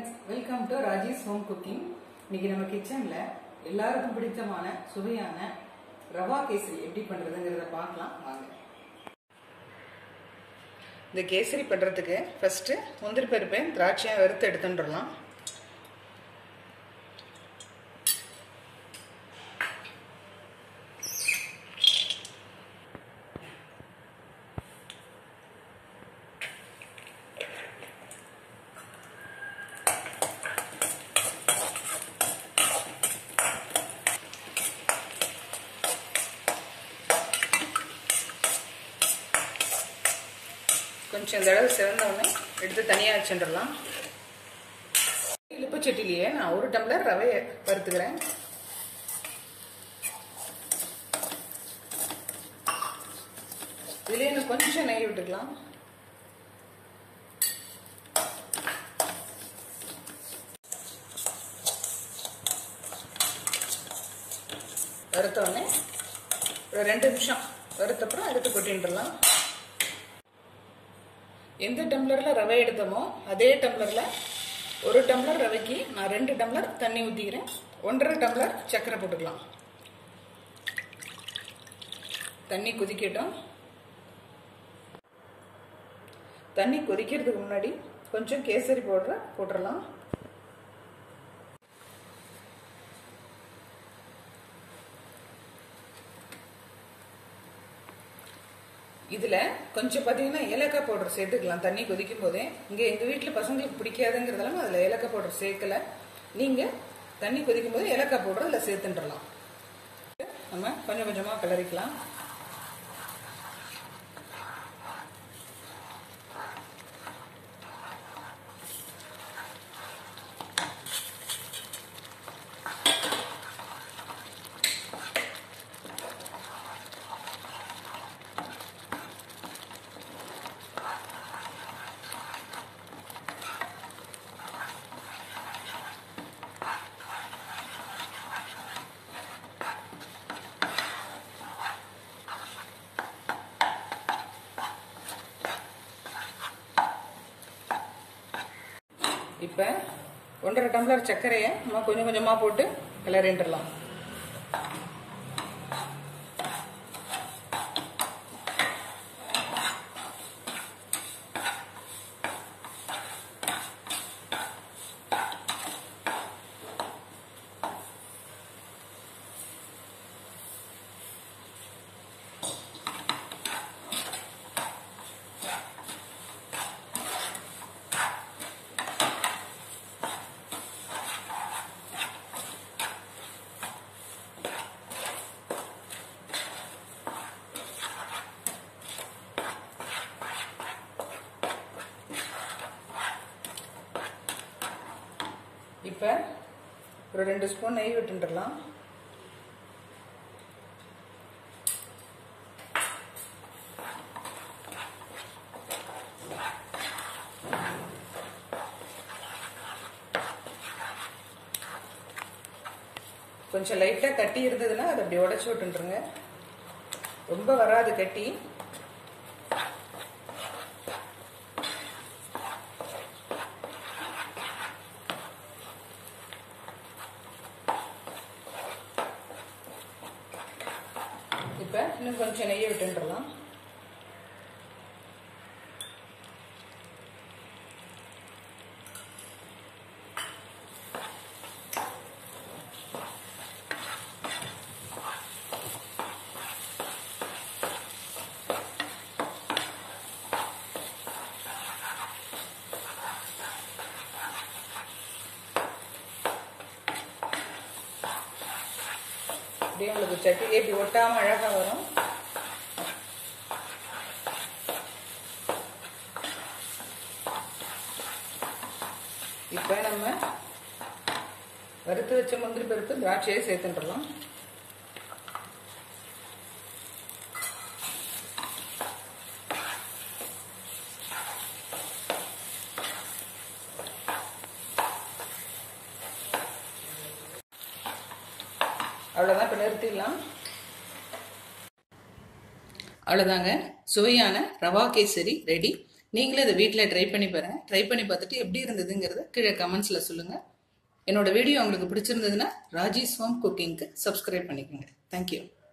friends welcome to Rajesh home cooking இன்னைக்கு நம்ம கிச்சனில் எல்லாருக்கும் பிடித்தமான சுவையான ரவா கேசரி எப்படி பண்ணுறதுங்கிறத பார்க்கலாம் வாங்க இந்த கேசரி பண்ணுறதுக்கு ஃபஸ்ட்டு முந்திரி பருப்பை திராட்சையாக வறுத்து எடுத்துட்டுலாம் கொஞ்சம் இந்த அளவு சிறந்தவுடனே எடுத்து தனியாக வச்சுட்டுலாம் இழுப்பு சட்டிலேயே நான் ஒரு டம்ளர் ரவையை வறுத்துக்கிறேன் இதுலேயே இன்னும் கொஞ்சம் நெய் விட்டுக்கலாம் வறுத்தோடனே ஒரு ரெண்டு நிமிஷம் வறுத்தப்புறம் எடுத்து கொட்டின்றலாம் எந்த டம்ளரில் ரவை எடுத்தோமோ அதே டம்ளரில் ஒரு டம்ளர் ரவைக்கு நான் ரெண்டு டம்ளர் தண்ணி ஊற்றிக்கிறேன் ஒன்றரை டம்ளர் சர்க்கரை போட்டுக்கலாம் தண்ணி கொதிக்கட்டும் தண்ணி கொதிக்கிறதுக்கு முன்னாடி கொஞ்சம் கேசரி பவுடரை போட்டுடலாம் இதில் கொஞ்சம் பார்த்தீங்கன்னா ஏலக்காய் பவுடர் சேர்த்துக்கலாம் தண்ணி கொதிக்கும் போதே இங்கே எங்கள் வீட்டில் பசங்களுக்கு பிடிக்காதுங்கிறதெல்லாம் அதில் ஏலக்காய் பவுடர் சேர்க்கல நீங்கள் தண்ணி கொதிக்கும் போது ஏலக்காய் பவுடர் அதில் சேர்த்துன்றலாம் நம்ம கொஞ்சம் கொஞ்சமாக கிளறிக்கலாம் இப்போ ஒன்றரை டம்ளர் சர்க்கரையை நம்ம கொஞ்சம் கொஞ்சமாக போட்டு கிளறின்றலாம் இப்போ ஒரு ரெண்டு ஸ்பூன் நெய் விட்டுடலாம் கொஞ்சம் லைட்டாக கட்டி இருந்ததுன்னா அதை அப்படி உடச்சி விட்டுருங்க ரொம்ப வராது கட்டி இப்போ இன்னும் கொஞ்சம் நெய்யை விட்டுன்றலாம் அப்படியே உங்களுக்கு சட்டிலே இப்படி ஒட்டாமல் அழகாக வரும் இப்போ நம்ம வறுத்து வச்ச முந்திரி பருப்பு திராட்சையை சேர்த்துட்டுலாம் அவ்வளோதான் இப்போ நிறுத்திடலாம் அவ்வளோதாங்க சுவையான ரவா கேசரி ரெடி நீங்களும் இதை வீட்டில் ட்ரை பண்ணி பாருங்க ட்ரை பண்ணி பார்த்துட்டு எப்படி இருந்ததுங்கிறத கீழே கமெண்ட்ஸில் சொல்லுங்கள் என்னோட வீடியோ உங்களுக்கு பிடிச்சிருந்ததுன்னா ராஜி ஹோம் குக்கிங்க்கு சப்ஸ்கிரைப் பண்ணிக்கோங்க தேங்க்யூ